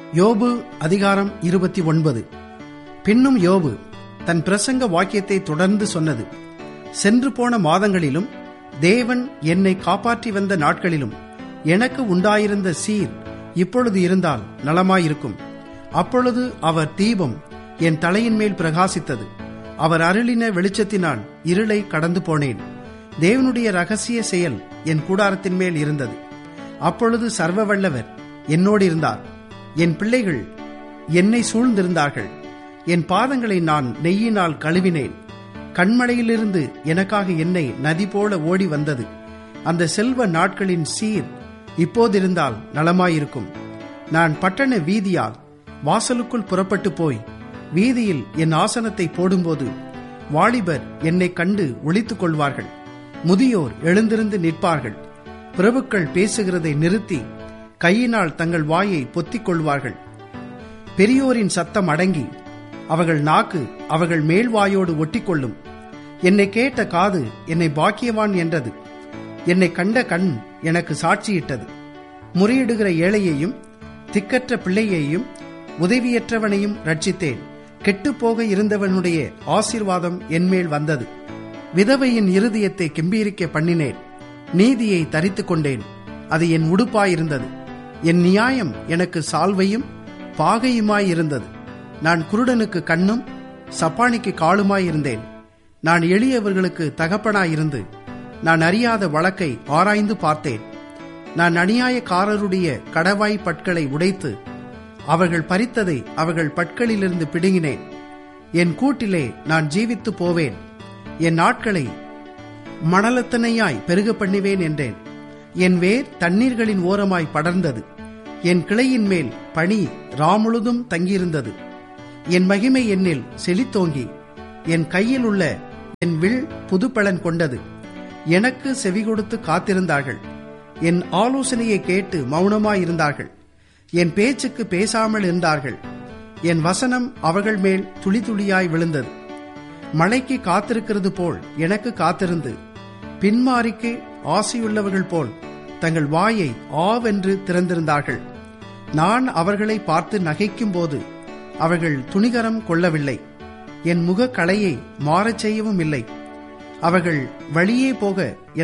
யோபு அதிகாரம் இருபத்தி ஒன்பது பின்னும் யோபு தன் பிரசங்க வாக்கியத்தை தொடர்ந்து சொன்னது சென்று போன மாதங்களிலும் தேவன் என்னை காப்பாற்றி வந்த நாட்களிலும் எனக்கு உண்டாயிருந்த சீர் இப்பொழுது இருந்தால் நலமாயிருக்கும் அப்பொழுது அவர் தீபம் என் தலையின் மேல் பிரகாசித்தது அவர் அருளின வெளிச்சத்தினால் இருளை கடந்து போனேன் தேவனுடைய ரகசிய செயல் என் கூடாரத்தின் மேல் இருந்தது அப்பொழுது சர்வ வல்லவர் என்னோடு இருந்தார் என் பிள்ளைகள் என்னை சூழ்ந்திருந்தார்கள் என் பாதங்களை நான் நெய்யினால் கழுவினேன் கண்மலையிலிருந்து எனக்காக என்னை நதி போல ஓடி வந்தது அந்த செல்வ நாட்களின் சீர் இப்போதிருந்தால் நலமாயிருக்கும் நான் பட்டண வீதியால் வாசலுக்குள் புறப்பட்டு போய் வீதியில் என் ஆசனத்தை போடும்போது வாலிபர் என்னை கண்டு ஒளித்துக் கொள்வார்கள் முதியோர் எழுந்திருந்து நிற்பார்கள் பிரபுக்கள் பேசுகிறதை நிறுத்தி கையினால் தங்கள் வாயை பொத்திக் கொள்வார்கள் பெரியோரின் சத்தம் அடங்கி அவர்கள் நாக்கு அவர்கள் மேல்வாயோடு ஒட்டிக்கொள்ளும் என்னை கேட்ட காது என்னை பாக்கியவான் என்றது என்னை கண்ட கண் எனக்கு சாட்சியிட்டது முறையிடுகிற ஏழையையும் திக்கற்ற பிள்ளையையும் உதவியற்றவனையும் ரட்சித்தேன் கெட்டுப்போக இருந்தவனுடைய ஆசீர்வாதம் என்மேல் வந்தது விதவையின் இருதயத்தை கெம்பீரிக்க பண்ணினேன் நீதியை தரித்துக் கொண்டேன் அது என் உடுப்பாயிருந்தது என் நியாயம் எனக்கு சால்வையும் பாகையுமாயிருந்தது நான் குருடனுக்கு கண்ணும் சப்பானிக்கு காலுமாயிருந்தேன் நான் எளியவர்களுக்கு தகப்பனாயிருந்து நான் அறியாத வழக்கை ஆராய்ந்து பார்த்தேன் நான் அநியாயக்காரருடைய கடவாய் பற்களை உடைத்து அவர்கள் பறித்ததை அவர்கள் பற்களிலிருந்து பிடுங்கினேன் என் கூட்டிலே நான் ஜீவித்து போவேன் என் நாட்களை மணலத்தனையாய் பெருக பண்ணுவேன் என்றேன் என் வேர் தண்ணீர்களின் ஓரமாய் படர்ந்தது என் கிளையின் மேல் பனி ராமுழுதும் தங்கியிருந்தது என் மகிமை என்னில் செழித்தோங்கி என் கையில் உள்ள என் வில் புதுப்பலன் கொண்டது எனக்கு செவி கொடுத்து காத்திருந்தார்கள் என் ஆலோசனையை கேட்டு மௌனமாயிருந்தார்கள் என் பேச்சுக்கு பேசாமல் இருந்தார்கள் என் வசனம் அவர்கள் மேல் துளி துளியாய் விழுந்தது மழைக்கு காத்திருக்கிறது போல் எனக்கு காத்திருந்து பின்மாரிக்கு ஆசையுள்ளவர்கள் போல் தங்கள் வாயை ஆவென்று திறந்திருந்தார்கள் நான் அவர்களை பார்த்து நகைக்கும் போது அவர்கள் துணிகரம் கொள்ளவில்லை என் முகக்கலையை மாறச் செய்யவும் இல்லை அவர்கள் வழியே போக